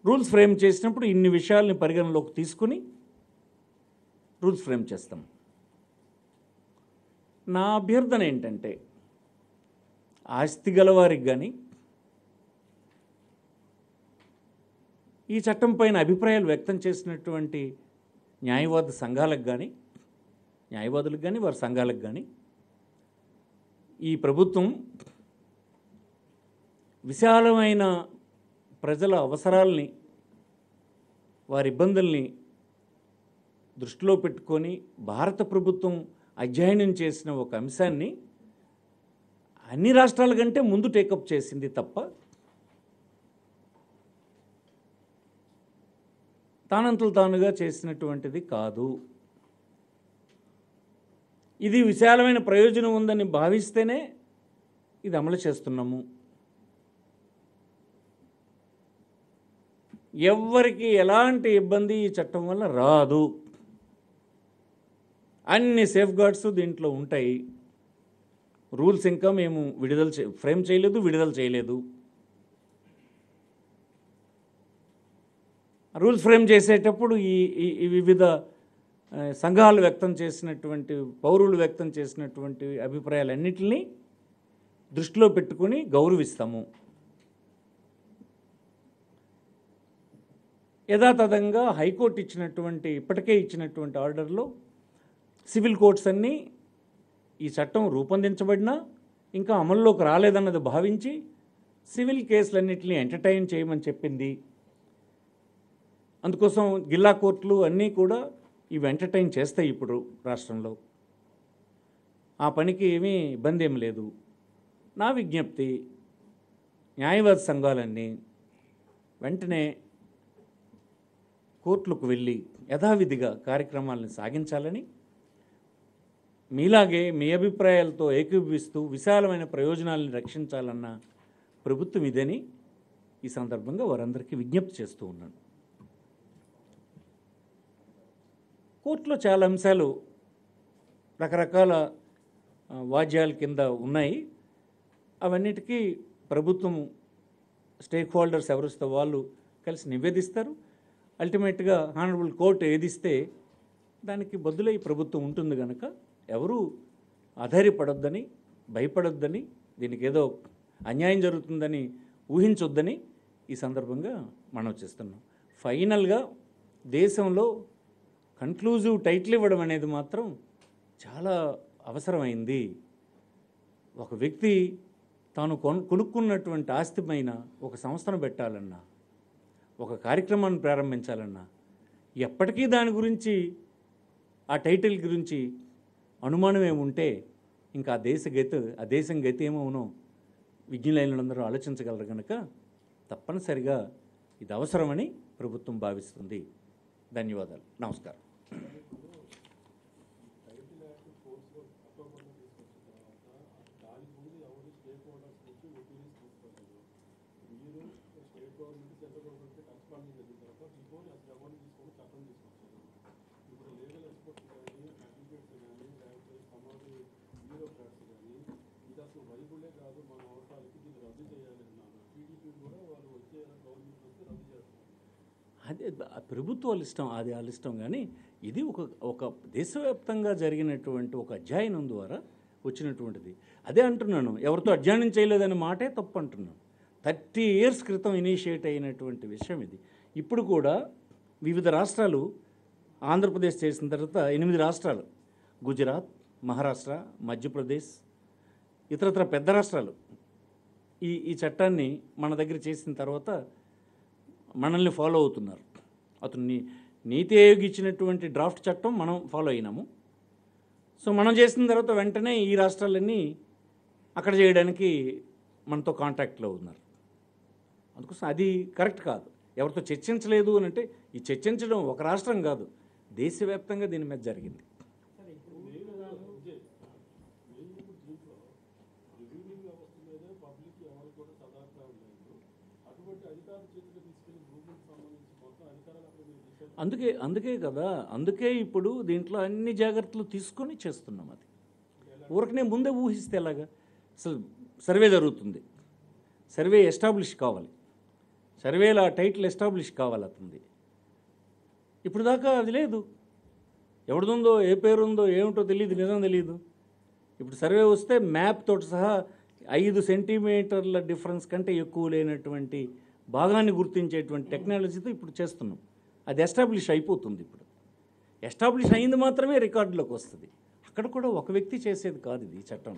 rules frame చేసినప్పుడు ఇన్ని విషయాల్ని పరిగణలోకి తీసుకుని రూల్స్ ఫ్రేమ్ చేస్తాం నా అభ్యర్థన ఏంటంటే ఆస్తి గలవారికి కానీ ఈ చట్టం పైన అభిప్రాయాలు వ్యక్తం చేసినటువంటి న్యాయవాద సంఘాలకు కానీ న్యాయవాదులకు కానీ వారి సంఘాలకు కానీ ఈ ప్రభుత్వం విశాలమైన ప్రజల అవసరాల్ని వారి ఇబ్బందుల్ని దృష్టిలో పెట్టుకొని భారత ప్రభుత్వం అధ్యయనం చేసిన ఒక అంశాన్ని అన్ని రాష్ట్రాల కంటే ముందు టేకప్ చేసింది తప్ప తానంతలు తానుగా చేసినటువంటిది కాదు ఇది విశాలమైన ప్రయోజనం ఉందని భావిస్తేనే ఇది అమలు చేస్తున్నాము ఎవ్వరికి ఎలాంటి ఇబ్బంది ఈ చట్టం వల్ల రాదు అన్ని సేఫ్ గార్డ్స్ దీంట్లో ఉంటాయి రూల్స్ ఇంకా మేము విడుదల చే ఫ్రేమ్ చేయలేదు విడుదల చేయలేదు రూల్స్ ఫ్రేమ్ చేసేటప్పుడు ఈ ఈ- ఈ వివిధ ఆ, సంఘాలు వ్యక్తం చేసినటువంటి పౌరులు వ్యక్తం చేసినటువంటి అభిప్రాయాలన్నింటినీ దృష్టిలో పెట్టుకుని గౌరవిస్తాము యథాతథంగా హైకోర్టు ఇచ్చినటువంటి ఇప్పటికే ఇచ్చినటువంటి ఆర్డర్లో సివిల్ కోర్ట్స్ అన్నీ ఈ చట్టం రూపొందించబడినా ఇంకా అమల్లోకి రాలేదన్నది భావించి సివిల్ కేసులన్నింటినీ ఎంటర్టైన్ చేయమని చెప్పింది అందుకోసం జిల్లా కోర్టులు అన్నీ కూడా ఇవి ఎంటర్టైన్ చేస్తాయి ఇప్పుడు రాష్ట్రంలో ఆ పనికి ఏమీ ఇబ్బంది ఏం లేదు నా విజ్ఞప్తి న్యాయవాద సంఘాలన్నీ వెంటనే కోర్టులకు వెళ్ళి యథావిధిగా కార్యక్రమాలను సాగించాలని మీలాగే మీ అభిప్రాయాలతో ఏకీభవిస్తూ విశాలమైన ప్రయోజనాలను రక్షించాలన్న ప్రభుత్వం ఇదని ఈ సందర్భంగా వారందరికీ విజ్ఞప్తి చేస్తూ ఉన్నాను కోర్టులో చాలా అంశాలు రకరకాల ఆ, వాద్యాల కింద ఉన్నాయి అవన్నిటికీ ప్రభుత్వం స్టేక్ హోల్డర్స్ ఎవరిస్తే వాళ్ళు కలిసి నివేదిస్తారు అల్టిమేట్గా హానరబుల్ కోర్టు ఏదిస్తే దానికి బదులై ప్రభుత్వం ఉంటుంది కనుక ఎవరూ ఆధారపడొద్దని భయపడొద్దని దీనికి ఏదో అన్యాయం జరుగుతుందని ఊహించొద్దని ఈ సందర్భంగా మనం చేస్తున్నాం ఫైనల్గా దేశంలో కన్క్లూజివ్ టైటిల్ ఇవ్వడం అనేది మాత్రం చాలా అవసరమైంది ఒక వ్యక్తి తాను కొను కొనుక్కున్నటువంటి ఆస్తి పైన ఒక సంస్థను పెట్టాలన్నా ఒక కార్యక్రమాన్ని ప్రారంభించాలన్నా ఎప్పటికీ దాని గురించి ఆ టైటిల్ గురించి అనుమానం ఏముంటే ఇంకా ఆ దేశ గతి ఆ దేశం గతి ఏమవునో విజ్ఞులైనందరూ ఆలోచించగలరు కనుక తప్పనిసరిగా ఇది అవసరమని ప్రభుత్వం భావిస్తుంది ధన్యవాదాలు నమస్కారం అదే ఆ ప్రభుత్వాలు ఇష్టం అది వాళ్ళ ఇష్టం కానీ ఇది ఒక ఒక దేశవ్యాప్తంగా జరిగినటువంటి ఒక అధ్యయనం ద్వారా వచ్చినటువంటిది అదే అంటున్నాను ఎవరితో అధ్యయనం చేయలేదనే మాటే తప్పు అంటున్నాను థర్టీ ఇయర్స్ క్రితం ఇనిషియేట్ అయినటువంటి విషయం ఇది ఇప్పుడు కూడా వివిధ రాష్ట్రాలు ఆంధ్రప్రదేశ్ చేసిన తర్వాత ఎనిమిది రాష్ట్రాలు గుజరాత్ మహారాష్ట్ర మధ్యప్రదేశ్ ఇతరత్ర పెద్ద రాష్ట్రాలు ఈ ఈ చట్టాన్ని మన దగ్గర చేసిన తర్వాత మనల్ని ఫాలో అవుతున్నారు అతను నీ నీతి ఆయోగ్ ఇచ్చినటువంటి డ్రాఫ్ట్ చట్టం మనం ఫాలో అయినాము సో మనం చేసిన తర్వాత వెంటనే ఈ రాష్ట్రాలన్నీ అక్కడ చేయడానికి మనతో కాంటాక్ట్లో ఉన్నారు అందుకోసం అది కరెక్ట్ కాదు ఎవరితో చర్చించలేదు అని అంటే ఈ చర్చించడం ఒక రాష్ట్రం కాదు దేశవ్యాప్తంగా దీని మీద జరిగింది అందుకే అందుకే కదా అందుకే ఇప్పుడు దీంట్లో అన్ని జాగ్రత్తలు తీసుకొని చేస్తున్నాం అది ఊరకనే ముందే ఊహిస్తే ఎలాగా అసలు సర్వే జరుగుతుంది సర్వే ఎస్టాబ్లిష్ కావాలి సర్వేలో ఆ టైటిల్ ఎస్టాబ్లిష్ కావాలి అతనిది ఇప్పుడు దాకా అది లేదు ఎవరిదుందో ఏ పేరు ఉందో ఏమిటో తెలియదు నిజం తెలియదు ఇప్పుడు సర్వే వస్తే మ్యాప్ తోటి సహా ఐదు సెంటీమీటర్ల డిఫరెన్స్ కంటే ఎక్కువ లేనటువంటి భాగాన్ని గుర్తించేటువంటి టెక్నాలజీతో ఇప్పుడు చేస్తున్నాం అది ఎస్టాబ్లిష్ అయిపోతుంది ఇప్పుడు ఎస్టాబ్లిష్ అయింది మాత్రమే రికార్డులోకి వస్తుంది అక్కడ కూడా ఒక వ్యక్తి చేసేది కాదు ఇది ఈ చట్టం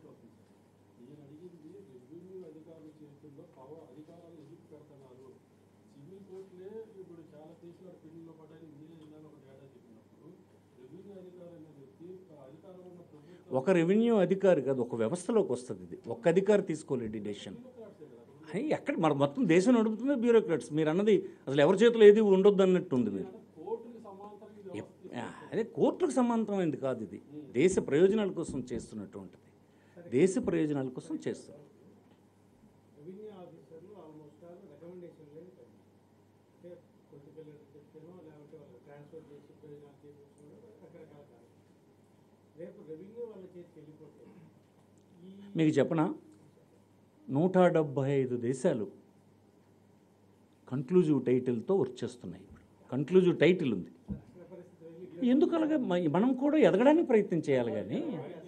నేను అడిగింది రెవెన్యూ అధికారుల చేతుల్లో పవర్ అధికారాలు ఎందుకు పెడుతున్నారు సివిల్ కోర్టులే ఇప్పుడు చాలా కేసులు పెండింగ్లో పడ్డాయి మీరే ఇందాక ఒక డేటా చెప్పినప్పుడు రెవెన్యూ అధికారి అనే వ్యక్తి ఆ అధికారం ఉన్న ప్రభుత్వం ఒక రెవెన్యూ అధికారి కాదు ఒక వ్యవస్థలోకి వస్తుంది ఇది ఒక్క అధికారి తీసుకోలేడు డెసిషన్ అయ్యి ఎక్కడ మన మొత్తం దేశం నడుపుతుంది బ్యూరోక్రాట్స్ మీరు అన్నది అసలు ఎవరి చేతిలో ఏది ఉండొద్దు అన్నట్టు ఉంది మీరు కోర్టుకి సమాంతరం ఇది ఎప్- ఆ, అదే కోర్టులకు సమాంతరమైంది కాదు ఇది దేశ ప్రయోజనాల కోసం చేస్తున్నటువంటిది దేశ ప్రయోజనాల కోసం చేస్తున్నారు రెవెన్యూ ఆఫీసర్లు ఆల్మోస్ట్ ఆల్ రికమెండేషన్లే ఉంటాయి అంటే పొలిటికల్ చెప్తేనో లేకపోతే వాళ్ళు ట్రాన్స్ఫర్ చేసి ప్రయోజనాలు చేయించుకుని రకరకాల కారణాలు రేపు రెవెన్యూ వాళ్ళ చేతికి వెళ్ళిపోతే ఈ మీకు చెప్పనా నూట డెబ్భై ఐదు దేశాలు కన్క్లూజివ్ టైటిల్తో వర్క్ చేస్తున్నాయి ఇప్పుడు కన్క్లూజివ్ టైటిల్ ఉంది అసలు పరిస్థితి వెళ్ళి ఎందుకు అలాగే మ- మనం కూడా ఎదగడానికి ప్రయత్నం చేయాలి కానీ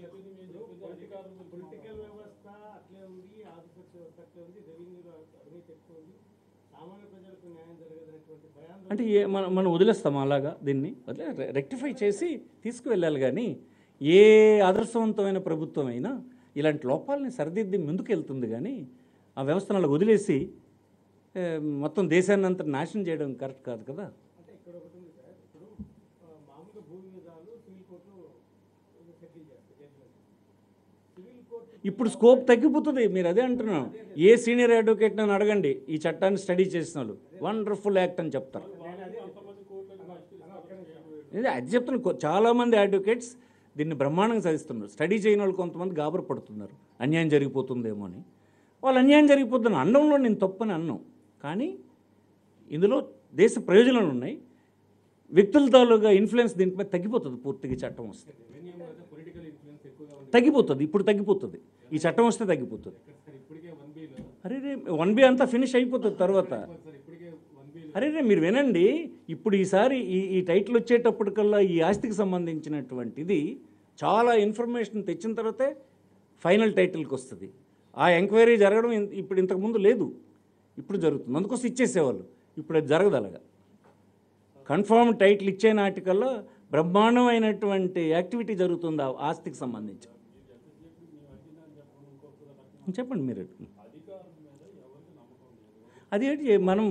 పొలిటికల్ వ్యవస్థ అట్లే ఉంది ఆఫీసర్స్ వ్యవస్థ అట్లే ఉంది రెవెన్యూలో అవినీతి ఎక్కువ ఉంది సామాన్య ప్రజలకు న్యాయం జరగదనేటువంటి భయాందోళన అంటే ఏ మనం మనం వదిలేస్తాం అలాగా దీన్ని వదిలే రె- రెక్టిఫై చేసి తీసుకువెళ్ళాలి కానీ ఏ ఆదర్శవంతమైన ప్రభుత్వం అయినా ఇలాంటి లోపాలని సరిదిద్ది ముందుకు వెళ్తుంది కానీ ఆ వ్యవస్థను అలా వదిలేసి ఏ, మొత్తం దేశాన్ని అంతా నాశనం చేయడం కరెక్ట్ కాదు కదా అంటే ఇక్కడ ఒకటి ఉంది సార్ ఇప్పుడు ఆ, మామూలుగా భూమి విధాలు సివిల్ కోర్టు సెటిల్ చేస్తాయి జడ్జిమెంట్ సివిల్ కోర్టు ఇప్పుడు స్కోప్ తగ్గిపోతుంది మీరు అదే అంటున్నాను ఏ సీనియర్ అడ్వకేట్ నన్ను అడగండి ఈ చట్టాన్ని స్టడీ చేసిన వాళ్ళు వండర్ఫుల్ యాక్ట్ అని చెప్తారు అంతమంది కోర్టులకు ఇది అది చెప్తున్నా కొ- చాలామంది అడ్వకేట్స్ దీన్ని బ్రహ్మాండంగా సాధిస్తున్నారు స్టడీ చేయని వాళ్ళు కొంతమంది గాబర పడుతున్నారు అన్యాయం జరిగిపోతుందేమో అని వాళ్ళు అన్యాయం జరిగిపోతుంది అనడంలో నేను తప్పని అన్నాం కానీ ఇందులో దేశ ప్రయోజనాలు ఉన్నాయి వ్యక్తుల తాలూగా ఇన్ఫ్లుయెన్స్ దీనిపై తగ్గిపోతుంది పూర్తిగా ఈ చట్టం వస్తే రెవెన్యూ మీద పొలిటికల్ ఇన్ఫ్లుయెన్స్ ఎక్కువగా ఉంది తగ్గిపోతుంది ఇప్పుడు తగ్గిపోతుంది ఈ చట్టం వస్తే తగ్గిపోతుంది సార్ ఇప్పటికే వన్ బీలో అరే రే వన్ బి అంతా ఫినిష్ అయిపోతుంది తర్వాత సార్ ఇప్పటికే వన్ బీలో అరే రే మీరు వినండి ఇప్పుడు ఈసారి ఈ ఈ టైటిల్ వచ్చేటప్పటికల్లా ఈ ఆస్తికి సంబంధించినటువంటిది చాలా ఇన్ఫర్మేషన్ తెచ్చిన తర్వాతే ఫైనల్ టైటిల్కి వస్తుంది ఆ ఎంక్వైరీ జరగడం ఇన్- ఇప్పుడు ఇంతకుముందు లేదు ఇప్పుడు జరుగుతుంది అందుకోసం ఇచ్చేసేవాళ్ళు ఇప్పుడు అది జరగదు అలాగా కన్ఫర్మ్ టైటిల్ ఇచ్చే నాటికల్లా బ్రహ్మాండమైనటువంటి యాక్టివిటీ జరుగుతుంది ఆ ఆస్తికి సంబంధించి చెప్పండి మీరు అధికారుల మీద ఎవరికి నమ్మకం లేదు అది ఏంటి మనం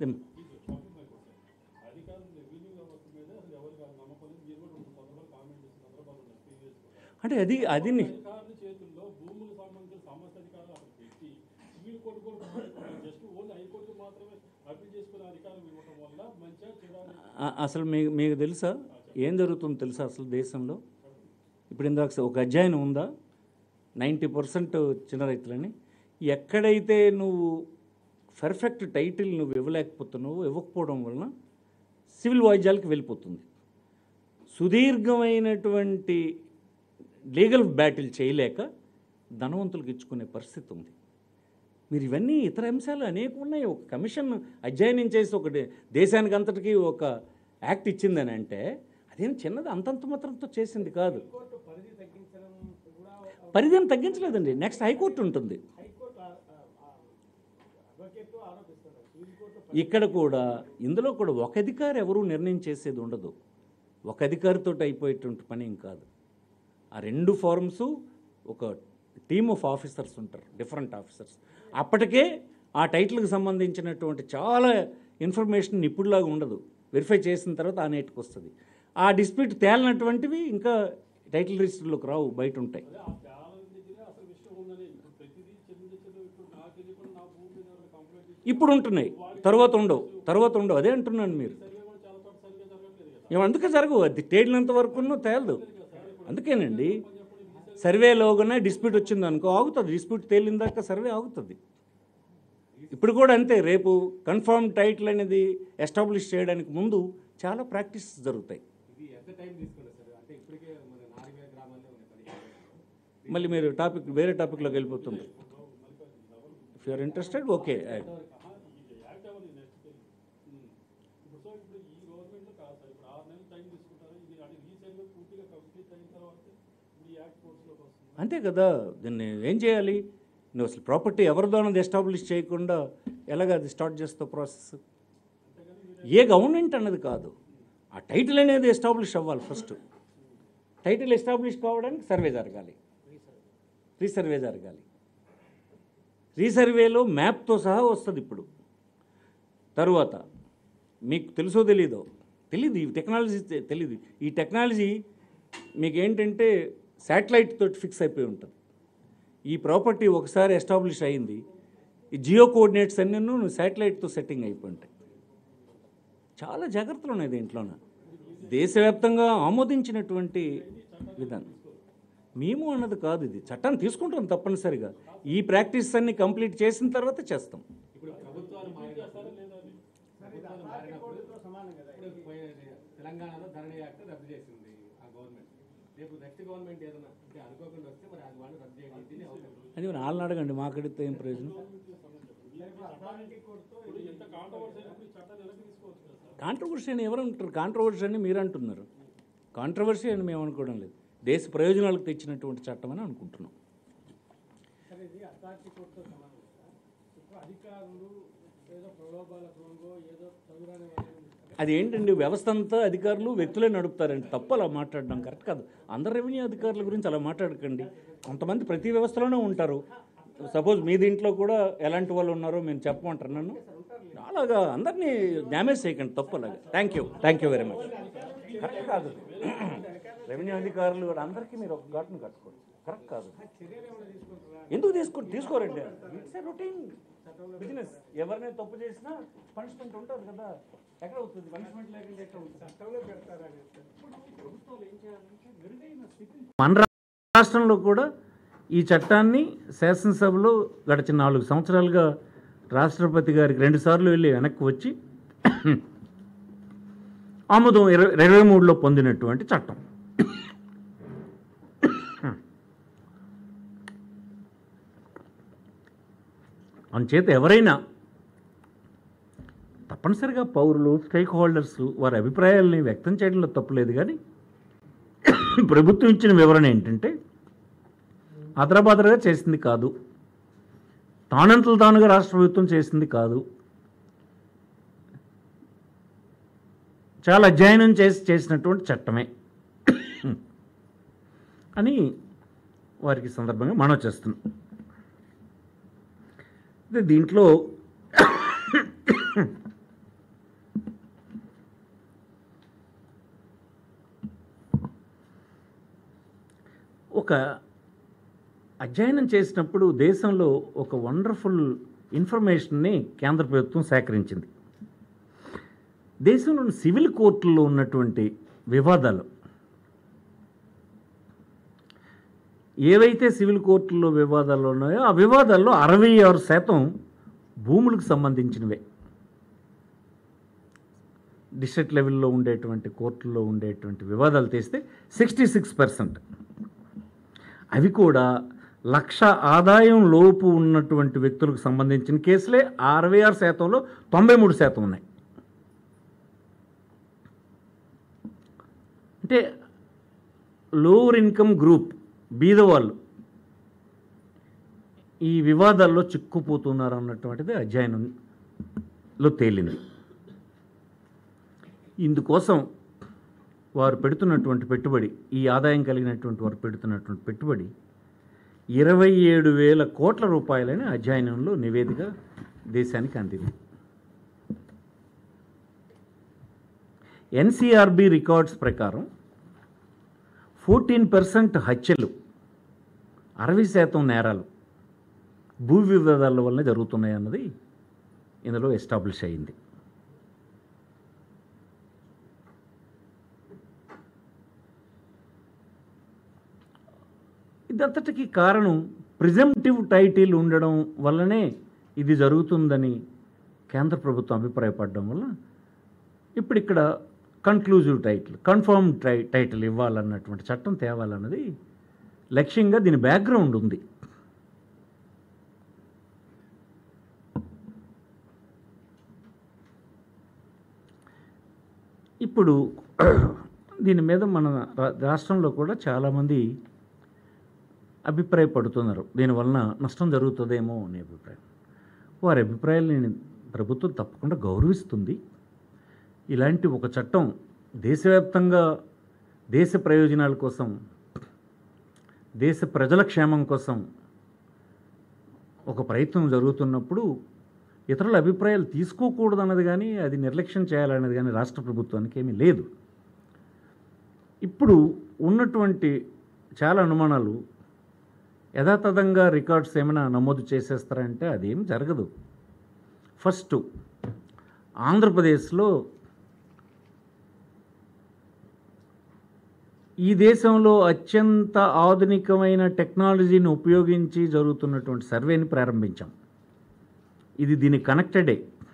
అధికారులు రెవెన్యూ వ్యవస్థ మీద అసలు ఎవరికి నమ్మకం లేదు మీరు కూడా రెండు సందర్భాలు కామెంట్ చేసిన సందర్భాలు ఉన్నాయి ప్రీవియస్ అంటే అది అది ని- అధికారుల చేతుల్లో భూములకు సంబంధించిన సమస్త అధికారులు అక్కడ పెట్టి సివిల్ కోర్టు కూడా జస్ట్ ఓన్లీ హైకోర్టు మాత్రమే అప్పీల్ చేసుకునే అధికారం ఇవ్వడం వల్ల మంచిగా చెడాలి ఆ- అసలు మీకు మీకు తెలుసా ఏం జరుగుతుందో తెలుసా అసలు దేశంలో ఇప్పుడు ఇందాక ఒక అధ్యయనం ఉందా నైంటీ పర్సెంట్ చిన్న రైతులని ఎక్కడైతే నువ్వు పర్ఫెక్ట్ టైటిల్ నువ్వు ఇవ్వలేకపోతున్నావు ఇవ్వకపోవడం వలన సివిల్ వాయిద్యాలకు వెళ్ళిపోతుంది సుదీర్ఘమైనటువంటి లీగల్ బ్యాటిల్ చేయలేక ధనవంతులకు ఇచ్చుకునే పరిస్థితి ఉంది మీరు ఇవన్నీ ఇతర అంశాలు అనేక ఉన్నాయి ఒక కమిషన్ అధ్యయనం చేసి ఒక దే- దేశానికి అంతటికీ ఒక యాక్ట్ ఇచ్చిందని అంటే అదేం చిన్నది అంతంత మాత్రంతో చేసింది కాదు కోర్టు పరిధి తగ్గించడం కూడా పరిధిని తగ్గించలేదండి నెక్స్ట్ హైకోర్టు ఉంటుంది హైకోర్టు అడ్వకేట్ ఆరోపిస్తున్నారు సివిల్ కోర్టు ఇక్కడ కూడా ఇందులో కూడా ఒక అధికారి ఎవరూ నిర్ణయం చేసేది ఉండదు ఒక అధికారితో అయిపోయేటువంటి పని ఏం కాదు ఆ రెండు ఫార్మ్స్ ఒక టీమ్ ఆఫ్ ఆఫీసర్స్ ఉంటారు డిఫరెంట్ ఆఫీసర్స్ అప్పటికే ఆ టైటిల్కి సంబంధించినటువంటి చాలా ఇన్ఫర్మేషన్ ఇప్పుడులాగా ఉండదు వెరిఫై చేసిన తర్వాత ఆ నేటికి వస్తుంది ఆ డిస్ప్యూట్ తేలినటువంటివి ఇంకా టైటిల్ రిజిస్టర్లోకి రావు బయట ఉంటాయి అదే ఆ చాలా దగ్గరే అసలు విషయం ఉందని ఇప్పుడు ప్రతిదీ చిన్న చిన్న ఇప్పుడు నాకు తెలియకుండా నా భూమి మీద ఎవరైనా కంప్లైంట్ ఇచ్చి ఇప్పుడు ఉంటున్నాయి తర్వాత ఉండవు తర్వాత ఉండవు అదే అంటున్నాను మీరు సర్వే కూడా చాలా చోట్ల సరిగ్గా జరగట్లేదు కదా ఏం అందుకే జరగవు అది తేలినంత వరకు తేలదు అందుకేనండి సర్వేలోగానే డిస్ప్యూట్ వచ్చింది అనుకో ఆగుతుంది డిస్ప్యూట్ తేలిన దాకా సర్వే ఆగుతుంది ఇప్పుడు కూడా అంతే రేపు కన్ఫర్మ్ టైటిల్ అనేది ఎస్టాబ్లిష్ చేయడానికి ముందు చాలా ప్రాక్టీస్ జరుగుతాయి ఇది ఎంత టైం తీసుకుంటుంది సార్ అంటే ఇప్పటికే మన నాలుగు గ్రామాల్లో ఉన్నాయి పదిహేను మళ్ళీ మీరు టాపిక్ వేరే టాపిక్లోకి వెళ్ళిపోతుంది if you are interested okay act ఎవరు సో ఇప్పుడు ఈ గవర్నమెంట్లో కాదు సార్ ఇప్పుడు ఆరు నెలలు టైం తీసుకుంటారు ఇది అది రీసర్వే పూర్తిగా కంప్లీట్ అయిన తర్వాత ఇప్పుడు ఈ యాక్ట్ ఫోర్స్లోకి వస్తుంది అంతే కదా దీన్ని ఏం చేయాలి నువ్వు అసలు ప్రాపర్టీ ఎవరిదో అన్నది ఎస్టాబ్లిష్ చేయకుండా ఎలాగ అది స్టార్ట్ చేస్తావు ప్రాసెస్ ఏ గవర్నమెంట్ అన్నది కాదు ఆ టైటిల్ అనేది ఎస్టాబ్లిష్ అవ్వాలి ఫస్ట్ టైటిల్ ఎస్టాబ్లిష్ కావడానికి సర్వే జరగాలి రీసర్వే జరగాలి రీసర్వేలో మ్యాప్తో సహా వస్తుంది ఇప్పుడు తరువాత మీకు తెలుసో తెలీదో తెలీదు ఈ టెక్నాలజీ తె- తెలీదు ఈ టెక్నాలజీ మీకు ఏంటంటే శాటిలైట్ తోటి ఫిక్స్ అయిపోయి ఉంటుంది ఈ ప్రాపర్టీ ఒకసారి ఎస్టాబ్లిష్ అయింది ఈ జియో కోఆర్డినేట్స్ అన్నీ శాటిలైట్తో సెట్టింగ్ అయిపోయి ఉంటాయి చాలా జాగ్రత్తలు ఉన్నాయి దీంట్లోన దేశవ్యాప్తంగా ఆమోదించినటువంటి విధానం మేము అన్నది కాదు ఇది చట్టాన్ని తీసుకుంటాం తప్పనిసరిగా ఈ ప్రాక్టీస్ అన్ని కంప్లీట్ చేసిన తర్వాత చేస్తాం ఇప్పుడు ప్రభుత్వాలు మారినప్పుడు ప్రభుత్వాలు మారినప్పుడు సమానం కదా ఇప్పుడు పోయినది తెలంగాణలో ధరణి యాక్ట్ రద్దు చేసింది ఆ గవర్నమెంట్ రేపు నెక్స్ట్ గవర్నమెంట్ ఏదైనా అంటే అనుకోకుండా వస్తే మరి అది వాళ్ళు రద్దు చేయండి దీన్ని అవసరం అది మరి వాళ్ళని అడగండి మాకడితే ఏం ప్రయోజనం ఇప్పుడు ఎంత కాంట్రవర్సీ అయినప్పుడు ఈ చట్టాన్ని వెనక్కి తీసుకోవచ్చు కదా సార్ కాంట్రవర్సీ అని ఎవరు అంటారు కాంట్రవర్సీ అని మీరు అంటున్నారు కాంట్రవర్సీ అని మేము అనుకోవడం లేదు దేశ ప్రయోజనాలకు తెచ్చినటువంటి చట్టం అని అనుకుంటున్నాం సరే ఇది అథారిటీ కోర్టుతో సమానం కదా ఇప్పుడు అధికారులు ఏదో ప్రలోభాలకు లొంగో ఏదో చదువురాని వాళ్ళని అది ఏంటండి వ్యవస్థ అంతా అధికారులు వ్యక్తులే నడుపుతారండి తప్పు అలా మాట్లాడడం కరెక్ట్ కాదు అందరు రెవెన్యూ అధికారుల గురించి అలా మాట్లాడకండి కొంతమంది ప్రతి వ్యవస్థలోనే ఉంటారు సపోజ్ మీ దీంట్లో కూడా ఎలాంటి వాళ్ళు ఉన్నారో మేము చెప్పమంటారు నన్ను అలాగా అందరినీ డ్యామేజ్ చేయకండి తప్పు అలాగా thank you thank you very much correct కాదు రెవెన్యూ అధికారులు కూడా అందరికీ మీరు ఒక ఘాటును కట్టుకోండి కరెక్ట్ కాదు చర్యలు ఏమైనా తీసుకుంటారా ఎందుకు తీసుకో తీసుకోరండి ఇట్స్ ఏ రొటీన్ బిజినెస్ ఎవరినే తప్పు చేసినా పనిష్మెంట్ ఉంటుంది కదా ఎక్కడ అవుతుంది పనిష్మెంట్ లేకుండా ఎక్కడ అవుతుంది చట్టంలో పెడతారా అని మన రాష్ట్రంలో కూడా ఈ చట్టాన్ని శాసనసభలో గడిచిన నాలుగు సంవత్సరాలుగా రాష్ట్రపతి గారికి రెండుసార్లు వెళ్ళి వెనక్కి వచ్చి ఆమోదం ఇరవై ఇరవై మూడులో పొందినటువంటి చట్టం అందుచేత ఎవరైనా తప్పనిసరిగా పౌరులు స్టేక్ హోల్డర్స్ వారి అభిప్రాయాలని వ్యక్తం చేయడంలో తప్పులేదు కానీ ప్రభుత్వం ఇచ్చిన వివరణ ఏంటంటే అదరబదరగా చేసింది కాదు తానంతలు తానుగా రాష్ట్ర ప్రభుత్వం చేసింది కాదు చాలా అధ్యయనం చేసి చేసినటువంటి చట్టమే అని వారికి ఈ సందర్భంగా మనవి చేస్తున్నాం అయితే దీంట్లో ఒక అధ్యయనం చేసినప్పుడు దేశంలో ఒక వండర్ఫుల్ ఇన్ఫర్మేషన్ని కేంద్ర ప్రభుత్వం సేకరించింది దేశంలోని సివిల్ కోర్టుల్లో ఉన్నటువంటి వివాదాలు ఏవైతే సివిల్ కోర్టుల్లో వివాదాలు ఉన్నాయో ఆ వివాదాల్లో అరవై ఆరు శాతం భూములకు సంబంధించినవే డిస్ట్రిక్ట్ లెవెల్లో ఉండేటువంటి కోర్టుల్లో ఉండేటువంటి వివాదాలు తీస్తే సిక్స్టీ సిక్స్ పర్సెంట్ అవి కూడా లక్ష ఆదాయం లోపు ఉన్నటువంటి వ్యక్తులకు సంబంధించిన కేసులే అరవై ఆరు శాతంలో తొంభై మూడు శాతం ఉన్నాయి అంటే లోవర్ ఇన్కమ్ గ్రూప్ బీదవాళ్ళు ఈ వివాదాల్లో చిక్కుపోతున్నారు అన్నటువంటిది అధ్యయనంలో తేలింది ఇందుకోసం వారు పెడుతున్నటువంటి పెట్టుబడి ఈ ఆదాయం కలిగినటువంటి వారు పెడుతున్నటువంటి పెట్టుబడి ఇరవై ఏడు వేల కోట్ల రూపాయలని అధ్యయనంలో నివేదిక దేశానికి అందింది ఎన్సిఆర్బి రికార్డ్స్ ప్రకారం ఫోర్టీన్ పర్సెంట్ హత్యలు అరవై శాతం నేరాలు భూ వివాదాల వల్ల జరుగుతున్నాయి అన్నది ఇందులో ఎస్టాబ్లిష్ అయింది ఇదంతటికి కారణం ప్రిజంప్టివ్ టైటిల్ ఉండడం వల్లనే ఇది జరుగుతుందని కేంద్ర ప్రభుత్వం అభిప్రాయపడడం వల్ల ఇప్పుడు ఇక్కడ కన్క్లూజివ్ టైటిల్ కన్ఫర్మ్ టై టైటిల్ ఇవ్వాలన్నటువంటి చట్టం తేవాలన్నది లక్ష్యంగా దీని బ్యాక్గ్రౌండ్ ఉంది ఇప్పుడు దీని మీద మన రా- రాష్ట్రంలో కూడా చాలామంది అభిప్రాయపడుతున్నారు దీనివలన నష్టం జరుగుతుందేమో అనే అభిప్రాయం వారి అభిప్రాయాలని ప్రభుత్వం తప్పకుండా గౌరవిస్తుంది ఇలాంటి ఒక చట్టం దేశవ్యాప్తంగా దేశ ప్రయోజనాల కోసం దేశ ప్రజల క్షేమం కోసం ఒక ప్రయత్నం జరుగుతున్నప్పుడు ఇతరుల అభిప్రాయాలు తీసుకోకూడదు అన్నది కానీ అది నిర్లక్ష్యం చేయాలన్నది కానీ రాష్ట్ర ప్రభుత్వానికి ఏమీ లేదు ఇప్పుడు ఉన్నటువంటి చాలా అనుమానాలు యథాతథంగా రికార్డ్స్ ఏమైనా నమోదు చేసేస్తారంటే అదేం జరగదు ఫస్ట్ ఆంధ్రప్రదేశ్లో ఈ దేశంలో అత్యంత ఆధునికమైన టెక్నాలజీని ఉపయోగించి జరుగుతున్నటువంటి సర్వేని ప్రారంభించాం ఇది దీని కనెక్టెడే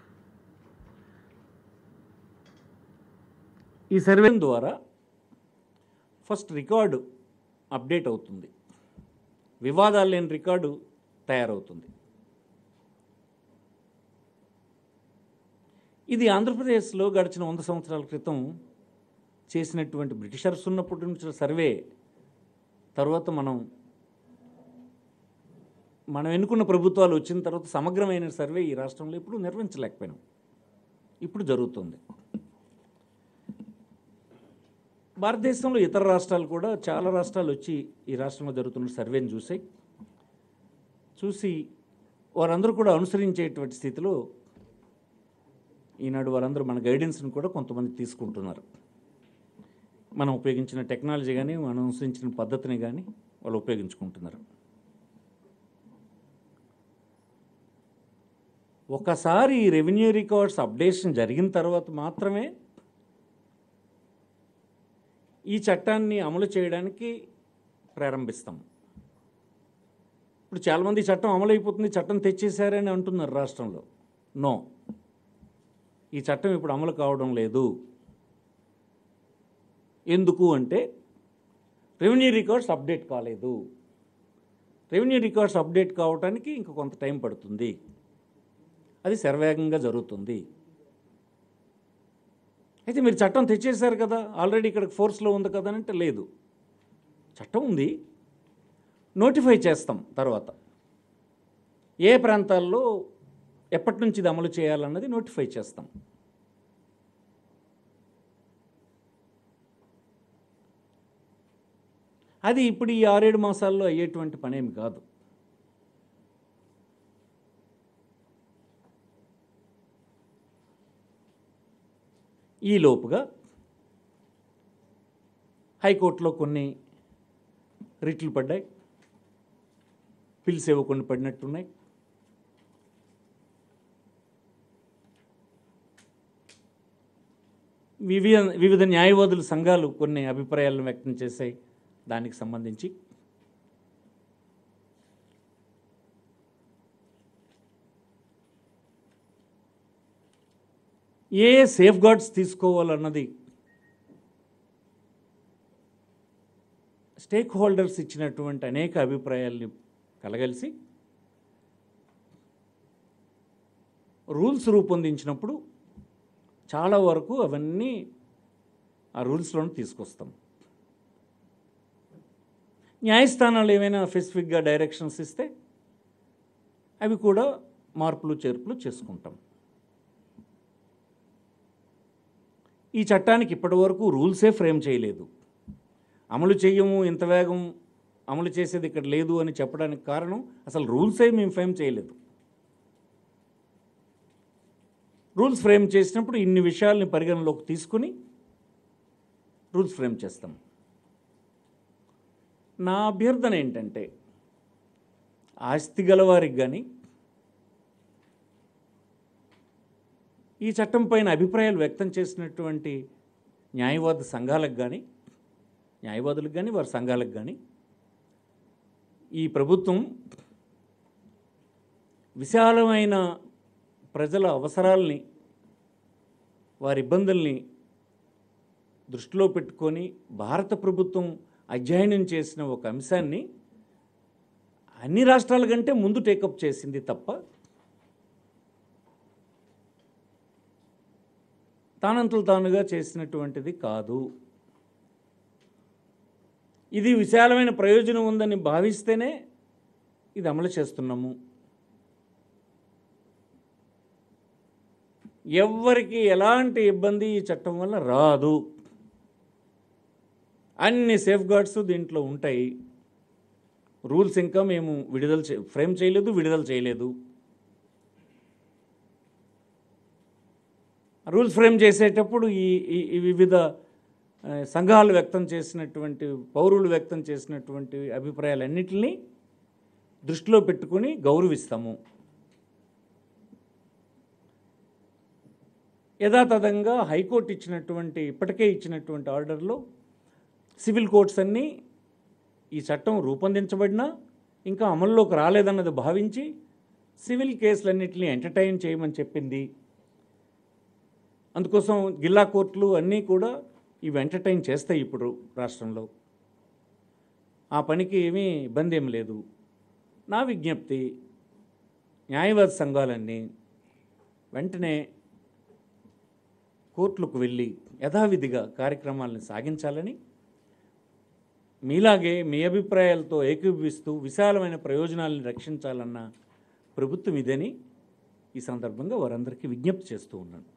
ఈ సర్వే ద్వారా ఫస్ట్ రికార్డు అప్డేట్ అవుతుంది వివాదాలు లేని రికార్డు తయారవుతుంది ఇది ఆంధ్రప్రదేశ్లో గడిచిన వంద సంవత్సరాల క్రితం చేసినటువంటి బ్రిటిషర్స్ ఉన్నప్పటి నుంచి సర్వే తర్వాత మనం మనం ఎన్నుకున్న ప్రభుత్వాలు వచ్చిన తర్వాత సమగ్రమైన సర్వే ఈ రాష్ట్రంలో ఇప్పుడు నిర్వహించలేకపోయినాం ఇప్పుడు జరుగుతుంది భారతదేశంలో ఇతర రాష్ట్రాలు కూడా చాలా రాష్ట్రాలు వచ్చి ఈ రాష్ట్రంలో జరుగుతున్న సర్వేని చూసాయి చూసి వారందరూ కూడా అనుసరించేటువంటి స్థితిలో ఈనాడు వారందరూ మన గైడెన్స్ని కూడా కొంతమంది తీసుకుంటున్నారు మనం ఉపయోగించిన టెక్నాలజీ కానీ మనం అనుసరించిన పద్ధతిని కానీ వాళ్ళు ఉపయోగించుకుంటున్నారు ఒకసారి ఈ రెవెన్యూ రికార్డ్స్ అప్డేషన్ జరిగిన తర్వాత మాత్రమే ఈ చట్టాన్ని అమలు చేయడానికి ప్రారంభిస్తాం ఇప్పుడు చాలామంది ఈ చట్టం అమలు అయిపోతుంది చట్టం తెచ్చేశారని అంటున్నారు రాష్ట్రంలో నో ఈ చట్టం ఇప్పుడు అమలు కావడం లేదు ఎందుకు అంటే రెవెన్యూ రికార్డ్స్ అప్డేట్ కాలేదు రెవెన్యూ రికార్డ్స్ అప్డేట్ కావడానికి ఇంకా కొంత టైం పడుతుంది అది శరవేగంగా జరుగుతుంది అయితే మీరు చట్టం తెచ్చేశారు కదా ఆల్రెడీ ఇక్కడ ఫోర్స్లో ఉంది కదా అని అంటే లేదు చట్టం ఉంది నోటిఫై చేస్తాం తర్వాత ఏ ప్రాంతాల్లో ఎప్పటి నుంచి ఇది అమలు చేయాలన్నది నోటిఫై చేస్తాం అది ఇప్పుడు ఈ ఆరేడు మాసాల్లో అయ్యేటువంటి పనేమి కాదు ఈ లోపుగా హైకోర్టులో కొన్ని రిట్లు పడ్డాయి పిల్స్ ఏవో కొన్ని పడినట్టున్నాయి వివిధ వివిధ న్యాయవాదుల సంఘాలు కొన్ని అభిప్రాయాలను వ్యక్తం చేశాయి దానికి సంబంధించి ఏ సేఫ్ గార్డ్స్ తీసుకోవాలన్నది స్టేక్ హోల్డర్స్ ఇచ్చినటువంటి అనేక అభిప్రాయాల్ని కలగలిసి రూల్స్ రూపొందించినప్పుడు చాలా వరకు అవన్నీ ఆ రూల్స్లోనే తీసుకొస్తాం న్యాయస్థానాలు ఏమైనా స్పెసిఫిక్గా డైరెక్షన్స్ ఇస్తే అవి కూడా మార్పులు చేర్పులు చేసుకుంటాం ఈ చట్టానికి ఇప్పటివరకు రూల్సే ఫ్రేమ్ చేయలేదు అమలు చేయము ఇంత వేగం అమలు చేసేది ఇక్కడ లేదు అని చెప్పడానికి కారణం అసలు రూల్సే మేము ఫ్రేమ్ చేయలేదు రూల్స్ ఫ్రేమ్ చేసినప్పుడు ఇన్ని విషయాల్ని పరిగణలోకి తీసుకుని రూల్స్ ఫ్రేమ్ చేస్తాం నా అభ్యర్థన ఏంటంటే ఆస్తి గలవారికి కానీ ఈ చట్టం పైన అభిప్రాయాలు వ్యక్తం చేసినటువంటి న్యాయవాద సంఘాలకు కానీ న్యాయవాదులకు కానీ వారి సంఘాలకు కానీ ఈ ప్రభుత్వం విశాలమైన ప్రజల అవసరాల్ని వారి ఇబ్బందుల్ని దృష్టిలో పెట్టుకొని భారత ప్రభుత్వం అధ్యయనం చేసిన ఒక అంశాన్ని అన్ని రాష్ట్రాల కంటే ముందు టేకప్ చేసింది తప్ప తానంతలు తానుగా చేసినటువంటిది కాదు ఇది విశాలమైన ప్రయోజనం ఉందని భావిస్తేనే ఇది అమలు చేస్తున్నాము ఎవ్వరికి ఎలాంటి ఇబ్బంది ఈ చట్టం వల్ల రాదు అన్ని సేఫ్ గార్డ్స్ దీంట్లో ఉంటాయి రూల్స్ ఇంకా మేము విడుదల చే ఫ్రేమ్ చేయలేదు విడుదల చేయలేదు రూల్స్ ఫ్రేమ్ చేసేటప్పుడు ఈ ఈ- ఈ వివిధ ఆ, సంఘాలు వ్యక్తం చేసినటువంటి పౌరులు వ్యక్తం చేసినటువంటి అభిప్రాయాలన్నిటిని దృష్టిలో పెట్టుకుని గౌరవిస్తాము యథాతథంగా హైకోర్టు ఇచ్చినటువంటి ఇప్పటికే ఇచ్చినటువంటి ఆర్డర్లో సివిల్ కోర్ట్స్ అన్నీ ఈ చట్టం రూపొందించబడినా ఇంకా అమల్లోకి రాలేదన్నది భావించి సివిల్ కేసులన్నింటినీ ఎంటర్టైన్ చేయమని చెప్పింది అందుకోసం జిల్లా కోర్టులు అన్నీ కూడా ఇవి ఎంటర్టైన్ చేస్తాయి ఇప్పుడు రాష్ట్రంలో ఆ పనికి ఏమీ ఇబ్బంది ఏం లేదు నా విజ్ఞప్తి న్యాయవాద సంఘాలన్నీ వెంటనే కోర్టులకు వెళ్ళి యథావిధిగా కార్యక్రమాలను సాగించాలని మీలాగే మీ అభిప్రాయాలతో ఏకీభవిస్తూ విశాలమైన ప్రయోజనాలను రక్షించాలన్న ప్రభుత్వం ఇదని ఈ సందర్భంగా వారందరికీ విజ్ఞప్తి చేస్తూ ఉన్నాను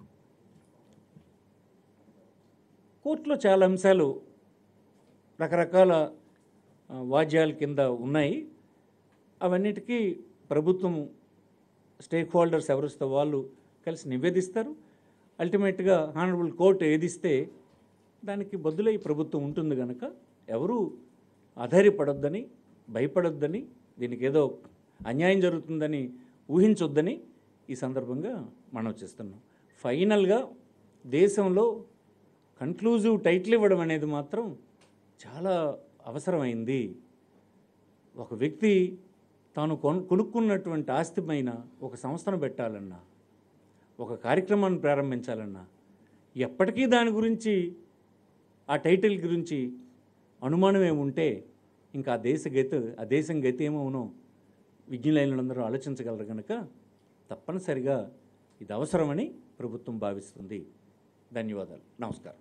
కోర్టులో చాలా అంశాలు రకరకాల ఆ, వాద్యాల కింద ఉన్నాయి అవన్నిటికీ ప్రభుత్వం స్టేక్ హోల్డర్స్ ఎవరిస్తే వాళ్ళు కలిసి నివేదిస్తారు అల్టిమేట్గా హానరబుల్ కోర్టు ఏదిస్తే దానికి బదులై ప్రభుత్వం ఉంటుంది కనుక ఎవరు ఆధారపడొద్దని భయపడొద్దని దీనికి ఏదో అన్యాయం జరుగుతుందని ఊహించొద్దని ఈ సందర్భంగా మనం చేస్తున్నాం ఫైనల్గా దేశంలో కన్క్లూజివ్ టైటిల్ ఇవ్వడం అనేది మాత్రం చాలా అవసరమైంది ఒక వ్యక్తి తాను కొను కొనుక్కున్నటువంటి ఆస్తి పైన ఒక సంస్థను పెట్టాలన్నా ఒక కార్యక్రమాన్ని ప్రారంభించాలన్నా ఎప్పటికీ దాని గురించి ఆ టైటిల్ గురించి అనుమానం ఏముంటే ఇంకా ఆ దేశ గతి ఆ దేశం గతి ఏమవునో విజ్ఞులైనందరూ ఆలోచించగలరు కనుక తప్పనిసరిగా ఇది అవసరమని ప్రభుత్వం భావిస్తుంది ధన్యవాదాలు నమస్కారం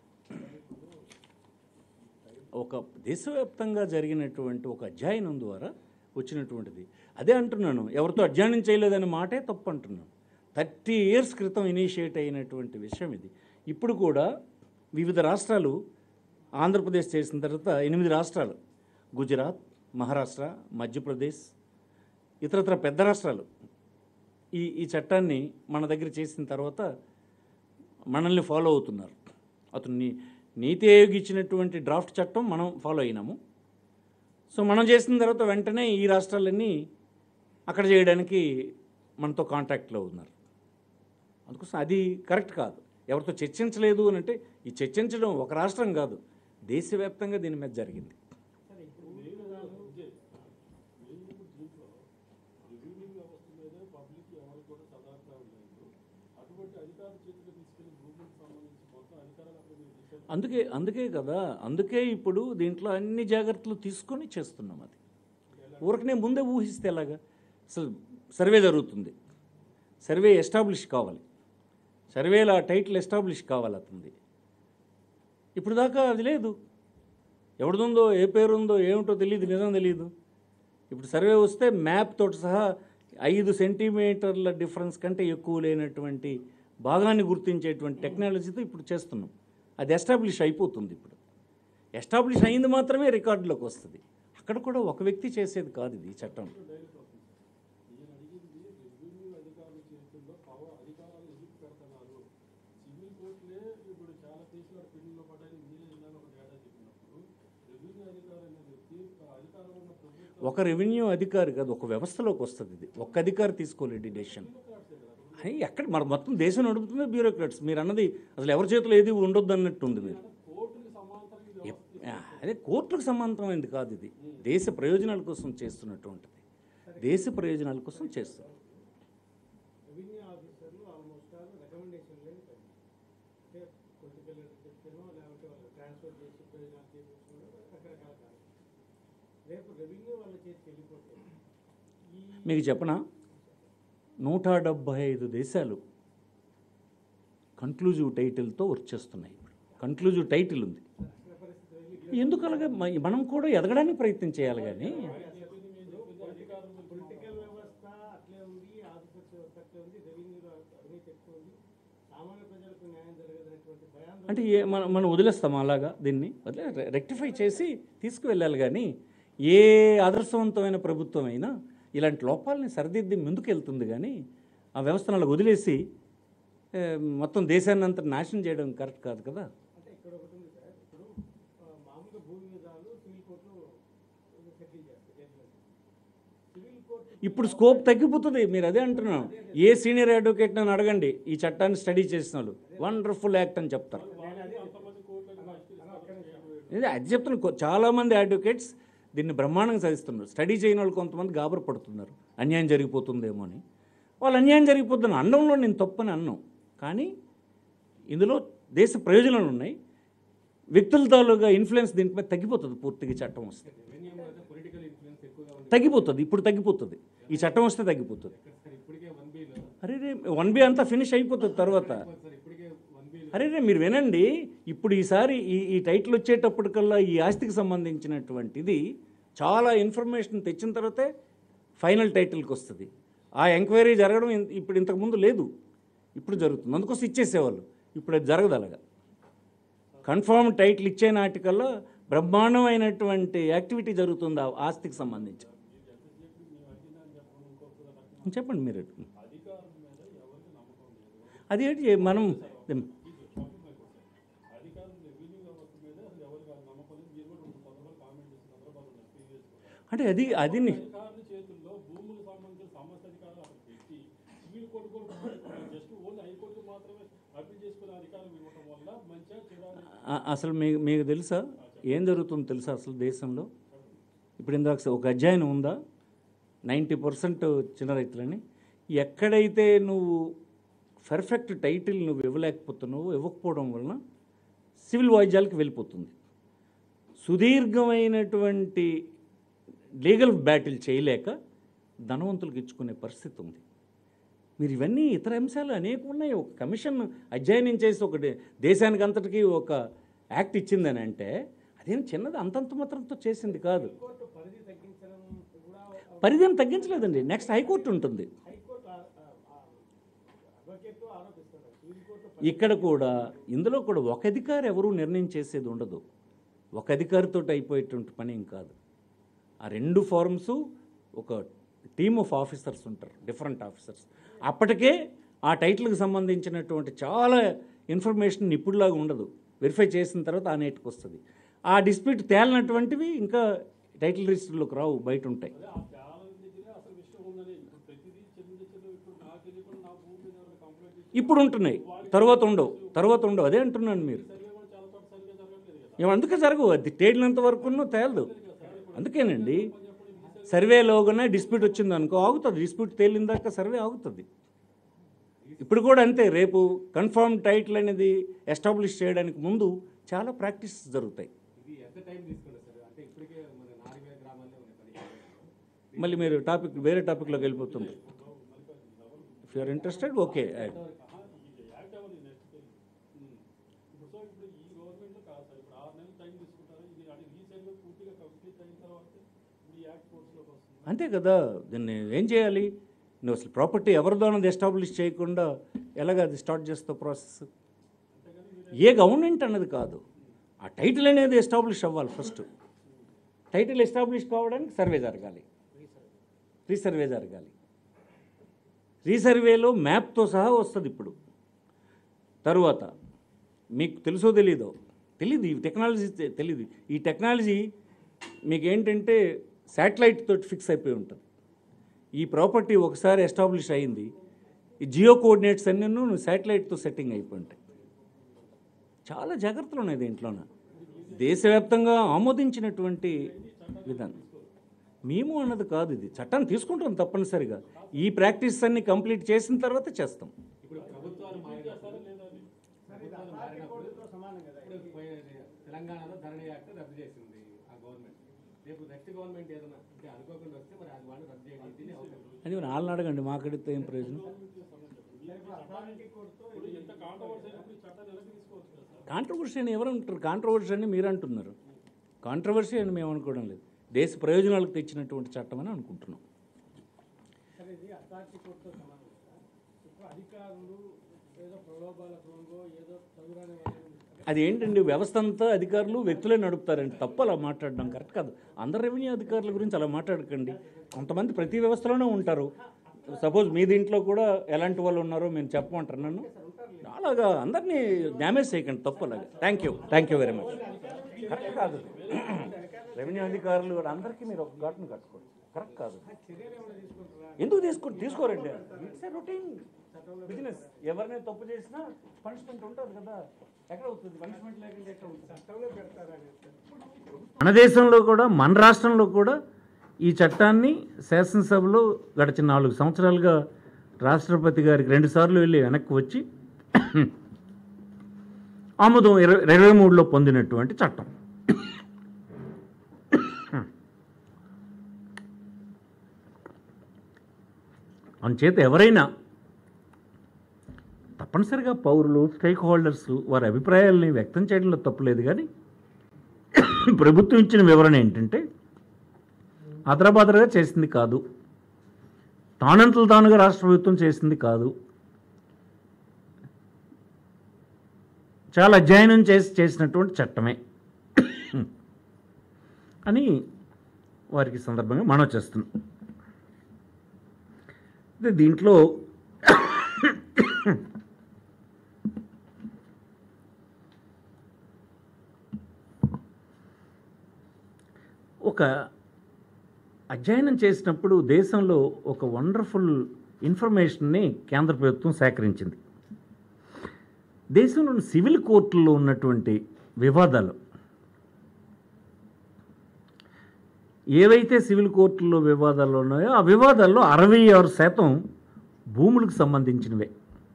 ఒక దేశవ్యాప్తంగా జరిగినటువంటి ఒక అధ్యయనం ద్వారా వచ్చినటువంటిది అదే అంటున్నాను ఎవరితో అధ్యయనం చేయలేదనే మాటే తప్పు అంటున్నాను థర్టీ ఇయర్స్ క్రితం ఇనిషియేట్ అయినటువంటి విషయం ఇది ఇప్పుడు కూడా వివిధ రాష్ట్రాలు ఆంధ్రప్రదేశ్ చేసిన తర్వాత ఎనిమిది రాష్ట్రాలు గుజరాత్ మహారాష్ట్ర మధ్యప్రదేశ్ ఇతరత్ర పెద్ద రాష్ట్రాలు ఈ ఈ చట్టాన్ని మన దగ్గర చేసిన తర్వాత మనల్ని ఫాలో అవుతున్నారు అతను నీ నీతి ఆయోగ్ ఇచ్చినటువంటి డ్రాఫ్ట్ చట్టం మనం ఫాలో అయినాము సో మనం చేసిన తర్వాత వెంటనే ఈ రాష్ట్రాలన్నీ అక్కడ చేయడానికి మనతో కాంటాక్ట్లో ఉన్నారు అందుకోసం అది కరెక్ట్ కాదు ఎవరితో చర్చించలేదు అని అంటే ఈ చర్చించడం ఒక రాష్ట్రం కాదు దేశవ్యాప్తంగా దీని మీద జరిగింది దీంట్లో రివ్యూయింగ్ వ్యవస్థ మీదే పబ్లిక్ ఎవరు కూడా సదార్థం లేదు అటువంటి అధికారుల చేతిలో తీసుకెళ్లి భూములకు సంబంధించి మొత్తం అధికారాలు అక్కడ మీరు తీసుకెళ్ళి అందుకే అందుకే కదా అందుకే ఇప్పుడు దీంట్లో అన్ని జాగ్రత్తలు తీసుకొని చేస్తున్నాం అది ఊరికనే ముందే ఊహిస్తే ఎలాగా అసలు సర్వే జరుగుతుంది సర్వే ఎస్టాబ్లిష్ కావాలి సర్వేలో ఆ టైటిల్ ఎస్టాబ్లిష్ కావాలి అతనిది ఇప్పుడు దాకా అది లేదు ఎవరిదుందో ఏ పేరు ఉందో ఏమిటో తెలియదు నిజం తెలియదు ఇప్పుడు సర్వే వస్తే మ్యాప్ తోటి సహా ఐదు సెంటీమీటర్ల డిఫరెన్స్ కంటే ఎక్కువ లేనటువంటి భాగాన్ని గుర్తించేటువంటి టెక్నాలజీతో ఇప్పుడు చేస్తున్నాం అది ఎస్టాబ్లిష్ అయిపోతుంది ఇప్పుడు ఎస్టాబ్లిష్ అయింది మాత్రమే రికార్డులోకి వస్తుంది అక్కడ కూడా ఒక వ్యక్తి చేసేది కాదు ఇది ఈ చట్టం ఈయన అడిగింది రెవెన్యూ అధికారుల చేతుల్లో పవర్ అధికారాలు ఎందుకు పెడుతున్నారు సివిల్ కోర్టులే ఇప్పుడు చాలా కేసులు పిల్లల్లో పడ్డాయి మీరే ఇందాక ఒక డేటా చెప్పినప్పుడు రెవెన్యూ అధికారి అనే వ్యక్తి ఆ అధికారం ఉన్న ప్రభుత్వం ఒక రెవెన్యూ అధికారి కాదు ఒక వ్యవస్థలోకి వస్తుంది ఇది ఒక్క అధికారి తీసుకోలేడు డెసిషన్ అని ఎక్కడ మరి మొత్తం దేశం నడుపుతుంది బ్యూరోక్రాట్స్ మీరు అన్నది అసలు ఎవరి చేతిలో ఏది ఉండొద్దు అన్నట్టు ఉంది మీరు కోర్టుకి సమాంతరం ఇది ఎప్- ఆ, అదే కోర్టులకు సమాంతరమైంది కాదు ఇది దేశ ప్రయోజనాల కోసం చేస్తున్నటువంటిది దేశ ప్రయోజనాల కోసం చేస్తుంది రెవెన్యూ ఆఫీసర్లు ఆల్మోస్ట్ ఆల్ రికమెండేషన్ లేని పని అంటే పొలిటికల్ చెప్తేనో లేకపోతే వాళ్ళు ట్రాన్స్ఫర్ చేసి ప్రయోజనాలు చేయించుకోవడం రకరకాల కారణాలు రేపు రెవెన్యూ వాళ్ళ చేతికి వెళ్ళిపోతే ఈ మీకు చెప్పనా నూట డెబ్భై ఐదు దేశాలు కన్క్లూజివ్ టైటిల్తో వర్క్ చేస్తున్నాయి కన్క్లూజివ్ టైటిల్ ఉంది ఎందుకు అలాగే మ- మనం కూడా ఎదగడానికి ప్రయత్నం చేయాలి కానీ పొలిటికల్ వ్యవస్థ అట్లే ఉంది ఆఫీసర్స్ వ్యవస్థ అట్లే ఉంది రెవెన్యూలో అవినీతి ఎక్కువ ఉంది సామాన్య ప్రజలకు న్యాయం జరగదనేటువంటి భయాందోళన అంటే ఏ మనం మనం వదిలేస్తాం అలాగా దీన్ని వదిలే రె- రెక్టిఫై చేసి తీసుకువెళ్ళాలి కానీ ఏ ఆదర్శవంతమైన ప్రభుత్వం అయినా ఇలాంటి లోపాలని సరిదిద్ది ముందుకు వెళ్తుంది కానీ ఆ వ్యవస్థను అలా వదిలేసి ఏ, మొత్తం దేశాన్ని అంతా నాశనం చేయడం కరెక్ట్ కాదు కదా అంటే ఇక్కడ ఒకటి ఉంది సార్ ఇప్పుడు ఆ, మామూలుగా భూ వివాదాలు సివిల్ కోర్టులో సెటిల్ చేస్తాయి జడ్జిమెంట్ సివిల్ కోర్టు ఇప్పుడు స్కోప్ తగ్గిపోతుంది మీరు అదే అంటున్నాను ఏ సీనియర్ అడ్వకేట్ నన్ను అడగండి ఈ చట్టాన్ని స్టడీ చేసిన వాళ్ళు వండర్ఫుల్ యాక్ట్ అని చెప్తారు ఇదే అది చెప్తున్నా కొ- చాలామంది అడ్వకేట్స్ దీన్ని బ్రహ్మాండంగా సాధిస్తున్నారు స్టడీ చేయని వాళ్ళు కొంతమంది గాబర పడుతున్నారు అన్యాయం జరిగిపోతుందేమో అని వాళ్ళు అన్యాయం జరిగిపోతున్న అండంలో నేను తప్పని అన్నాం కానీ ఇందులో దేశ ప్రయోజనాలు ఉన్నాయి వ్యక్తుల తాలూగా ఇన్ఫ్లుయెన్స్ దీనిపై తగ్గిపోతుంది పూర్తిగా ఈ చట్టం వస్తే రెవెన్యూ మీద పొలిటికల్ ఇన్ఫ్లుయెన్స్ ఎక్కువగా ఉంది తగ్గిపోతుంది ఇప్పుడు తగ్గిపోతుంది ఈ చట్టం వస్తే తగ్గిపోతుంది సార్ ఇప్పటికే వన్ బీలో అరే రే వన్ బి అంతా ఫినిష్ అయిపోతుంది తర్వాత సార్ ఇప్పటికే వన్ బీలో అరే రే మీరు వినండి ఇప్పుడు ఈసారి ఈ ఈ టైటిల్ వచ్చేటప్పటికల్లా ఈ ఆస్తికి సంబంధించినటువంటిది చాలా ఇన్ఫర్మేషన్ తెచ్చిన తర్వాతే ఫైనల్ టైటిల్కి వస్తుంది ఆ ఎంక్వైరీ జరగడం ఇన్- ఇప్పుడు ఇంతకుముందు లేదు ఇప్పుడు జరుగుతుంది అందుకోసం ఇచ్చేసేవాళ్ళు ఇప్పుడు అది జరగదు అలాగా కన్ఫర్మ్ టైటిల్ ఇచ్చే నాటికల్లా బ్రహ్మాండమైనటువంటి యాక్టివిటీ జరుగుతుంది ఆ ఆస్తికి సంబంధించి చెప్పండి మీరు అధికారం మీద ఎవరికి నమ్మకం లేదు అది ఏంటి మనం అధికారం రెవెన్యూ వ్యవస్థ మీద అసలు ఎవరికి ఆ నమ్మకం లేదు మీరు కూడా రెండు సందర్భాలు కామెంట్ చేసిన సందర్భాలు ఉన్నాయి ప్రీవియస్ అంటే అది అది ని- అధికారుల చేతుల్లో భూములకు సంబంధించిన సమస్య అధికారులు అసలు పెట్టి సివిల్ కోర్టు కూడా జస్ట్ ఓన్లీ హైకోర్టు మాత్రమే అప్పీల్ చేసుకునే అధికారం ఇవ్వడం వల్ల మంచిగా చెడాలి ఆ- అసలు మీకు మీకు తెలుసా ఏం జరుగుతుందో తెలుసా అసలు దేశంలో ఇప్పుడు ఇందాక ఒక అధ్యయనం ఉందా నైంటీ పర్సెంట్ చిన్న రైతులని ఎక్కడైతే నువ్వు పర్ఫెక్ట్ టైటిల్ నువ్వు ఇవ్వలేకపోతున్నావో ఇవ్వకపోవడం వలన సివిల్ వాయిద్యాలకు వెళ్ళిపోతుంది సుదీర్ఘమైనటువంటి లీగల్ బ్యాటిల్ చేయలేక ధనవంతులకు ఇచ్చుకునే పరిస్థితి ఉంది మీరు ఇవన్నీ ఇతర అంశాలు అనేక ఉన్నాయి ఒక కమిషన్ అధ్యయనం చేసి ఒక దే- దేశానికి అంతటికీ ఒక యాక్ట్ ఇచ్చిందని అంటే అదేం చిన్నది అంతంత మాత్రంతో చేసింది కాదు కోర్టు పరిధి తగ్గించడం కూడా పరిధిని తగ్గించలేదండి నెక్స్ట్ హైకోర్టు ఉంటుంది హైకోర్టు అడ్వకేట్ ఆరోపిస్తున్నారు సివిల్ కోర్టు ఇక్కడ కూడా ఇందులో కూడా ఒక అధికారి ఎవరు నిర్ణయం చేసేది ఉండదు ఒక అధికారితో అయిపోయేటువంటి పని ఏం కాదు ఆ రెండు ఫార్మ్స్ ఒక టీమ్ ఆఫ్ ఆఫీసర్స్ ఉంటారు డిఫరెంట్ ఆఫీసర్స్ అప్పటికే ఆ టైటిల్కి సంబంధించినటువంటి చాలా ఇన్ఫర్మేషన్ ఇప్పుడులాగా ఉండదు వెరిఫై చేసిన తర్వాత ఆ నేటికి వస్తుంది ఆ డిస్ప్యూట్ తేలినటువంటివి ఇంకా టైటిల్ రిజిస్టర్లోకి రావు బయట ఉంటాయి అదే ఆ చాలా దగ్గరే అసలు విషయం ఉందని ఇప్పుడు ప్రతిదీ చిన్న చిన్న ఇప్పుడు నాకు తెలియకుండా నా భూమి మీద ఎవరైనా కంప్లైంట్ ఇచ్చి ఇప్పుడు ఉంటున్నాయి తర్వాత ఉండవు తర్వాత ఉండవు అదే అంటున్నాను మీరు సర్వే కూడా చాలా చోట్ల సరిగ్గా జరగట్లేదు కదా ఏం అందుకే జరగవు అది తేలినంత వరకు తేలదు అందుకేనండి సర్వేలోగానే డిస్ప్యూట్ వచ్చింది అనుకో ఆగుతుంది డిస్ప్యూట్ తేలిన దాకా సర్వే ఆగుతుంది ఇప్పుడు కూడా అంతే రేపు కన్ఫర్మ్ టైటిల్ అనేది ఎస్టాబ్లిష్ చేయడానికి ముందు చాలా ప్రాక్టీస్ జరుగుతాయి ఇది ఎంత టైం తీసుకుంటుంది సార్ అంటే ఇప్పటికే మన నాలుగు గ్రామాల్లో ఉన్నాయి పని మళ్ళీ మీరు టాపిక్ వేరే టాపిక్లోకి వెళ్ళిపోతుంటారు if you are interested okay act అవ్వదు నెక్స్ట్ ఇప్పుడు సో ఇప్పుడు ఈ గవర్నమెంట్లో కాదు సార్ ఇప్పుడు ఆరు నెలలు టైం తీసుకుంటారు ఇది అంటే ఈ సర్వే పూర్తిగా కంప్లీట్ అయిన తర్వాత ఇప్పుడు ఈ యాక్ట్ ఫోర్స్లోకి వస్తుంది అంతే కదా దీన్ని ఏం చేయాలి నువ్వు అసలు ప్రాపర్టీ ఎవరిదో అన్నది ఎస్టాబ్లిష్ చేయకుండా ఎలాగ అది స్టార్ట్ చేస్తావు ప్రాసెస్ ఏ గవర్నమెంట్ అన్నది కాదు ఆ టైటిల్ అనేది ఎస్టాబ్లిష్ అవ్వాలి ఫస్ట్ టైటిల్ ఎస్టాబ్లిష్ కావడానికి సర్వే జరగాలి రీసర్వే జరగాలి రీసర్వేలో మ్యాప్తో సహా వస్తుంది ఇప్పుడు తరువాత మీకు తెలుసో తెలీదో తెలీదు ఈ టెక్నాలజీ తె- తెలీదు ఈ టెక్నాలజీ మీకు ఏంటంటే శాటిలైట్ తోటి ఫిక్స్ అయిపోయి ఉంటుంది ఈ ప్రాపర్టీ ఒకసారి ఎస్టాబ్లిష్ అయింది ఈ జియో కోఆర్డినేట్స్ అన్నీ శాటిలైట్తో సెట్టింగ్ అయిపోయి ఉంటాయి చాలా జాగ్రత్తలు ఉన్నాయి దీంట్లోన దేశవ్యాప్తంగా ఆమోదించినటువంటి విధానం మేము అన్నది కాదు ఇది చట్టాన్ని తీసుకుంటాం తప్పనిసరిగా ఈ ప్రాక్టీస్ అన్ని కంప్లీట్ చేసిన తర్వాత చేస్తాం ఇప్పుడు ప్రభుత్వాలు మారినప్పుడు ప్రభుత్వాలు మారినప్పుడు కోర్టుతో సమానం కదా ఇప్పుడు పోయే- తెలంగాణలో ధరణి యాక్ట్ రద్దు చేసింది ఆ గవర్నమెంట్ రేపు నెక్స్ట్ గవర్నమెంట్ ఏదైనా అంటే అనుకోకుండా వస్తే మరి అది వాళ్ళు రద్దు చేయడం ఇది అవసరం అని వాళ్ళని అడగండి మాకడితే ఏం ప్రయోజనం అథారిటీ కోర్టుతో ఇప్పుడు ఎంత కాండ కాంట్రవర్సీ అయినప్పుడు ఈ చట్టాన్ని వెనక్కి తీసుకోవచ్చు కదా సార్ కాంట్రవర్సీ అని ఎవరు అంటారు కాంట్రవర్సీ అని మీరు అంటున్నారు కాంట్రవర్సీ అని మేము అనుకోవడం లేదు దేశ ప్రయోజనాలకు తెచ్చినటువంటి చట్టం అని అనుకుంటున్నాం సరే ఇది అథారిటీ కోర్టుతో సమానం కదా ఇప్పుడు అధికారులు ఏదో ప్రలోభాలకు లొంగో ఏదో చదువురాని వాళ్ళు అది ఏంటండి వ్యవస్థ అంతా అధికారులు వ్యక్తులే నడుపుతారండి తప్పు అలా మాట్లాడడం కరెక్ట్ కాదు అందరు రెవెన్యూ అధికారుల గురించి అలా మాట్లాడకండి కొంతమంది ప్రతి వ్యవస్థలోనే ఉంటారు సపోజ్ మీ దీంట్లో కూడా ఎలాంటి వాళ్ళు ఉన్నారో మేము చెప్పమంటారు నన్ను అలాగా అందరినీ డ్యామేజ్ చేయకండి తప్పు అలాగా thank you thank you very much correct కాదు రెవెన్యూ అధికారులు కూడా అందరికీ మీరు ఒక ఘాటును కట్టుకోండి కరెక్ట్ కాదు చర్యలు ఏమైనా తీసుకుంటారా ఎందుకు తీసుకో తీసుకోరండి ఇట్స్ రొటీన్ బిజినెస్ ఎవరిని తప్పు చేసినా పనిష్మెంట్ ఉంటుంది కదా ఎక్కడ అవుతుంది పనిష్మెంట్ లేకుండా ఎక్కడ ఉంటుంది చట్టంలో పెడతారా అని మన దేశంలో కూడా మన రాష్ట్రంలో కూడా ఈ చట్టాన్ని శాసనసభలో గడిచిన నాలుగు సంవత్సరాలుగా రాష్ట్రపతి గారికి రెండుసార్లు వెళ్ళి వెనక్కి వచ్చి ఆమోదం ఇరవై ఇరవై మూడులో పొందినటువంటి చట్టం అందుచేత ఎవరైనా తప్పనిసరిగా పౌరులు స్టేక్ హోల్డర్స్ వారి అభిప్రాయాలని వ్యక్తం చేయడంలో తప్పులేదు కానీ ప్రభుత్వం ఇచ్చిన వివరణ ఏంటంటే అదరబాదరగా చేసింది కాదు తానంతలు తానుగా రాష్ట్ర ప్రభుత్వం చేసింది కాదు చాలా అధ్యయనం చేసి చేసినటువంటి చట్టమే అని వారికి ఈ సందర్భంగా మనవి చేస్తున్నాం అయితే దీంట్లో ఒక అధ్యయనం చేసినప్పుడు దేశంలో ఒక వండర్ఫుల్ ఇన్ఫర్మేషన్ని కేంద్ర ప్రభుత్వం సేకరించింది దేశంలోని సివిల్ కోర్టుల్లో ఉన్నటువంటి వివాదాలు ఏవైతే సివిల్ కోర్టుల్లో వివాదాలు ఉన్నాయో ఆ వివాదాల్లో అరవై ఆరు శాతం భూములకు సంబంధించినవే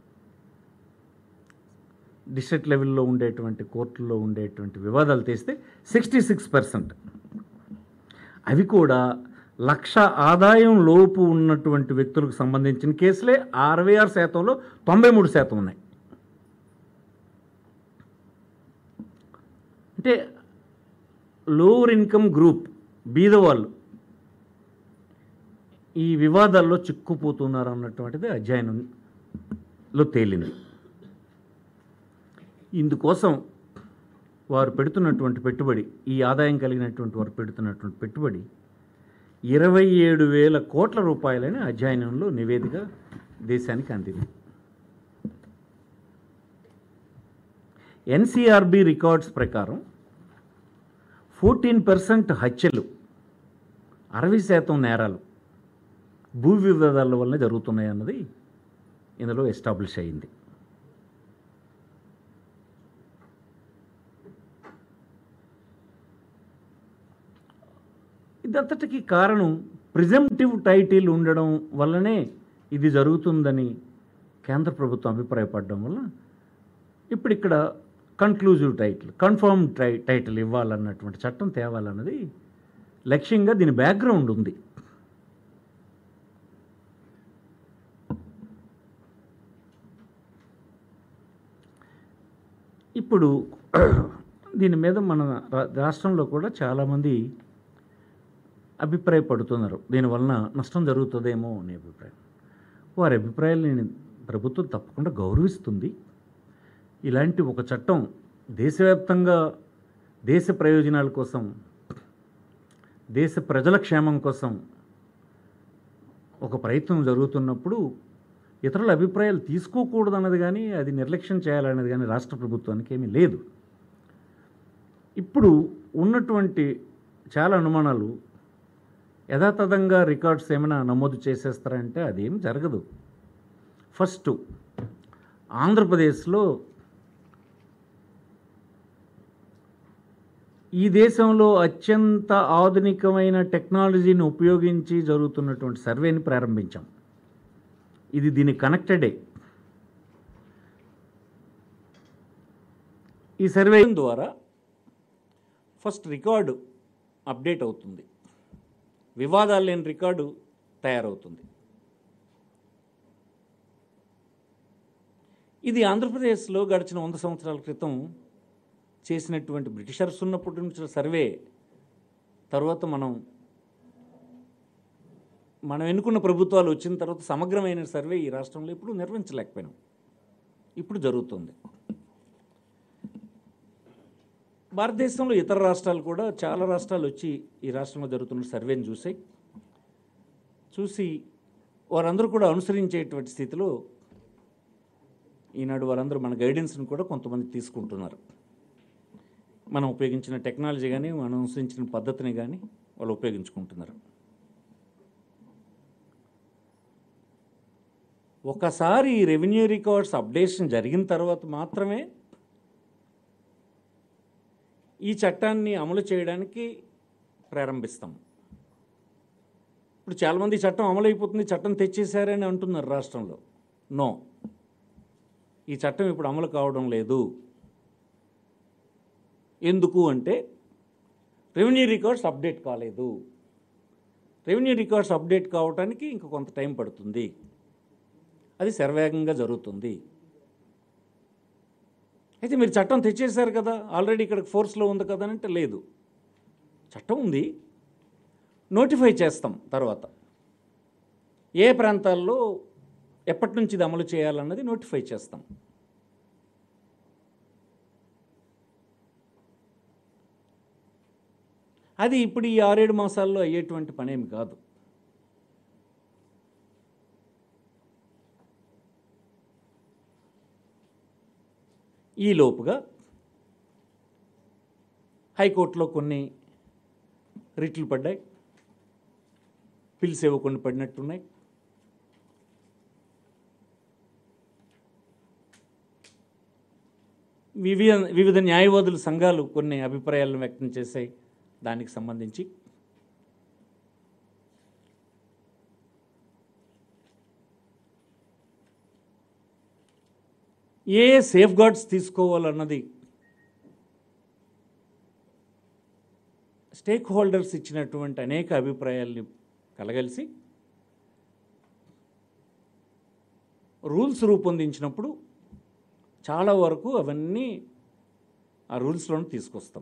డిస్ట్రిక్ట్ లెవెల్లో ఉండేటువంటి కోర్టుల్లో ఉండేటువంటి వివాదాలు తీస్తే సిక్స్టీ సిక్స్ పర్సెంట్ అవి కూడా లక్ష ఆదాయం లోపు ఉన్నటువంటి వ్యక్తులకు సంబంధించిన కేసులే అరవై ఆరు శాతంలో తొంభై మూడు శాతం ఉన్నాయి అంటే లోవర్ ఇన్కమ్ గ్రూప్ బీదవాళ్ళు ఈ వివాదాల్లో చిక్కుపోతున్నారు అన్నటువంటిది అధ్యయనంలో తేలింది ఇందుకోసం వారు పెడుతున్నటువంటి పెట్టుబడి ఈ ఆదాయం కలిగినటువంటి వారు పెడుతున్నటువంటి పెట్టుబడి ఇరవై ఏడు వేల కోట్ల రూపాయలని అధ్యయనంలో నివేదిక దేశానికి అందింది ఎన్సిఆర్బి రికార్డ్స్ ప్రకారం ఫోర్టీన్ పర్సెంట్ హత్యలు అరవై శాతం నేరాలు భూ వివాదాల వల్ల జరుగుతున్నాయి అన్నది ఇందులో ఎస్టాబ్లిష్ అయింది ఇదంతటికి కారణం ప్రిజెంటివ్ టైటిల్ ఉండడం వల్లనే ఇది జరుగుతుందని కేంద్ర ప్రభుత్వం అభిప్రాయపడడం వల్ల ఇప్పుడు ఇక్కడ కన్క్లూజివ్ టైటిల్ కన్ఫర్మ్ టై టైటిల్ ఇవ్వాలన్నటువంటి చట్టం తేవాలన్నది లక్ష్యంగా దీని బ్యాక్గ్రౌండ్ ఉంది ఇప్పుడు దీని మీద మన రా- రాష్ట్రంలో కూడా చాలామంది అభిప్రాయపడుతున్నారు దీనివలన నష్టం జరుగుతుందేమో అనే అభిప్రాయం వారి అభిప్రాయాలు నేను ప్రభుత్వం తప్పకుండా గౌరవిస్తుంది ఇలాంటి ఒక చట్టం దేశవ్యాప్తంగా దేశ ప్రయోజనాల కోసం దేశ ప్రజల క్షేమం కోసం ఒక ప్రయత్నం జరుగుతున్నప్పుడు ఇతరుల అభిప్రాయాలు తీసుకోకూడదన్నది కానీ అది నిర్లక్ష్యం చేయాలనేది కానీ రాష్ట్ర ప్రభుత్వానికి ఏమీ లేదు ఇప్పుడు ఉన్నటువంటి చాలా అనుమానాలు యథాతథంగా రికార్డ్స్ ఏమైనా నమోదు చేసేస్తారంటే అదేం జరగదు ఫస్ట్ ఆంధ్రప్రదేశ్లో ఈ దేశంలో అత్యంత ఆధునికమైన టెక్నాలజీని ఉపయోగించి జరుగుతున్నటువంటి సర్వేని ప్రారంభించాం ఇది దీని కనెక్టెడే ఈ సర్వే ద్వారా ఫస్ట్ రికార్డు అప్డేట్ అవుతుంది వివాదాలు లేని రికార్డు తయారవుతుంది ఇది ఆంధ్రప్రదేశ్లో గడిచిన వంద సంవత్సరాల క్రితం చేసినటువంటి బ్రిటిషర్స్ ఉన్నప్పటి నుంచి సర్వే తర్వాత మనం మనం ఎన్నుకున్న ప్రభుత్వాలు వచ్చిన తర్వాత సమగ్రమైన సర్వే ఈ రాష్ట్రంలో ఇప్పుడు నిర్వహించలేకపోయినాం ఇప్పుడు జరుగుతుంది భారతదేశంలో ఇతర రాష్ట్రాలు కూడా చాలా రాష్ట్రాలు వచ్చి ఈ రాష్ట్రంలో జరుగుతున్న సర్వేని చూసాయి చూసి వారందరూ కూడా అనుసరించేటువంటి స్థితిలో ఈనాడు వారందరూ మన గైడెన్స్ని కూడా కొంతమంది తీసుకుంటున్నారు మనం ఉపయోగించిన టెక్నాలజీ కానీ మనం అనుసరించిన పద్ధతిని కానీ వాళ్ళు ఉపయోగించుకుంటున్నారు ఒకసారి ఈ రెవెన్యూ రికార్డ్స్ అప్డేషన్ జరిగిన తర్వాత మాత్రమే ఈ చట్టాన్ని అమలు చేయడానికి ప్రారంభిస్తాం ఇప్పుడు చాలామంది ఈ చట్టం అమలు అయిపోతుంది చట్టం తెచ్చేశారని అంటున్నారు రాష్ట్రంలో నో ఈ చట్టం ఇప్పుడు అమలు కావడం లేదు ఎందుకు అంటే రెవెన్యూ రికార్డ్స్ అప్డేట్ కాలేదు రెవెన్యూ రికార్డ్స్ అప్డేట్ కావడానికి ఇంకా కొంత టైం పడుతుంది అది శరవేగంగా జరుగుతుంది అయితే మీరు చట్టం తెచ్చేశారు కదా ఆల్రెడీ ఇక్కడ ఫోర్స్లో ఉంది కదా అని అంటే లేదు చట్టం ఉంది నోటిఫై చేస్తాం తర్వాత ఏ ప్రాంతాల్లో ఎప్పటి నుంచి ఇది అమలు చేయాలన్నది నోటిఫై చేస్తాం అది ఇప్పుడు ఈ ఆరేడు మాసాల్లో అయ్యేటువంటి పనేమి కాదు ఈ లోపుగా హైకోర్టులో కొన్ని రిట్లు పడ్డాయి పిల్స్ ఏవో కొన్ని పడినట్టున్నాయి వివిధ వివిధ న్యాయవాదుల సంఘాలు కొన్ని అభిప్రాయాలను వ్యక్తం చేశాయి దానికి సంబంధించి ఏ సేఫ్ గార్డ్స్ తీసుకోవాలన్నది స్టేక్ హోల్డర్స్ ఇచ్చినటువంటి అనేక అభిప్రాయాల్ని కలగలిసి రూల్స్ రూపొందించినప్పుడు చాలా వరకు అవన్నీ ఆ రూల్స్లోనే తీసుకొస్తాం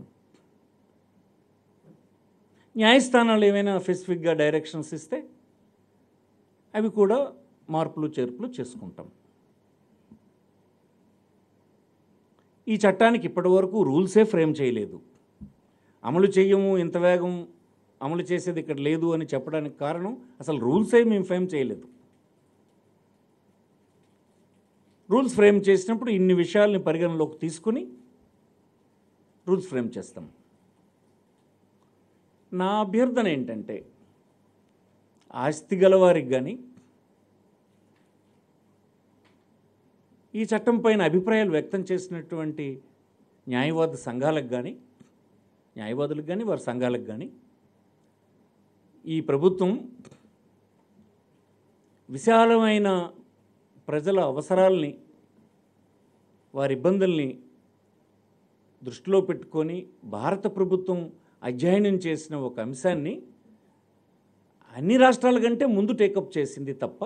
న్యాయస్థానాలు ఏమైనా స్పెసిఫిక్గా డైరెక్షన్స్ ఇస్తే అవి కూడా మార్పులు చేర్పులు చేసుకుంటాం ఈ చట్టానికి ఇప్పటివరకు రూల్సే ఫ్రేమ్ చేయలేదు అమలు చేయము ఇంత వేగం అమలు చేసేది ఇక్కడ లేదు అని చెప్పడానికి కారణం అసలు రూల్సే మేము ఫ్రేమ్ చేయలేదు రూల్స్ ఫ్రేమ్ చేసినప్పుడు ఇన్ని విషయాల్ని పరిగణలోకి తీసుకుని రూల్స్ ఫ్రేమ్ చేస్తాం నా అభ్యర్థన ఏంటంటే ఆస్తి గలవారికి కానీ ఈ చట్టం పైన అభిప్రాయాలు వ్యక్తం చేసినటువంటి న్యాయవాద సంఘాలకు కానీ న్యాయవాదులకు కానీ వారి సంఘాలకు కానీ ఈ ప్రభుత్వం విశాలమైన ప్రజల అవసరాల్ని వారి ఇబ్బందుల్ని దృష్టిలో పెట్టుకొని భారత ప్రభుత్వం అధ్యయనం చేసిన ఒక అంశాన్ని అన్ని రాష్ట్రాల కంటే ముందు టేకప్ చేసింది తప్ప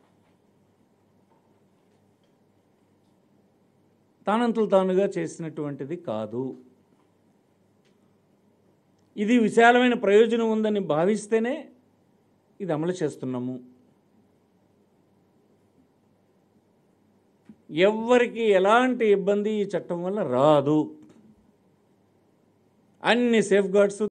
తానంతలు తానుగా చేసినటువంటిది కాదు ఇది విశాలమైన ప్రయోజనం ఉందని భావిస్తేనే ఇది అమలు చేస్తున్నాము ఎవ్వరికి ఎలాంటి ఇబ్బంది ఈ చట్టం వల్ల రాదు అన్ని సేఫ్ గార్డ్స్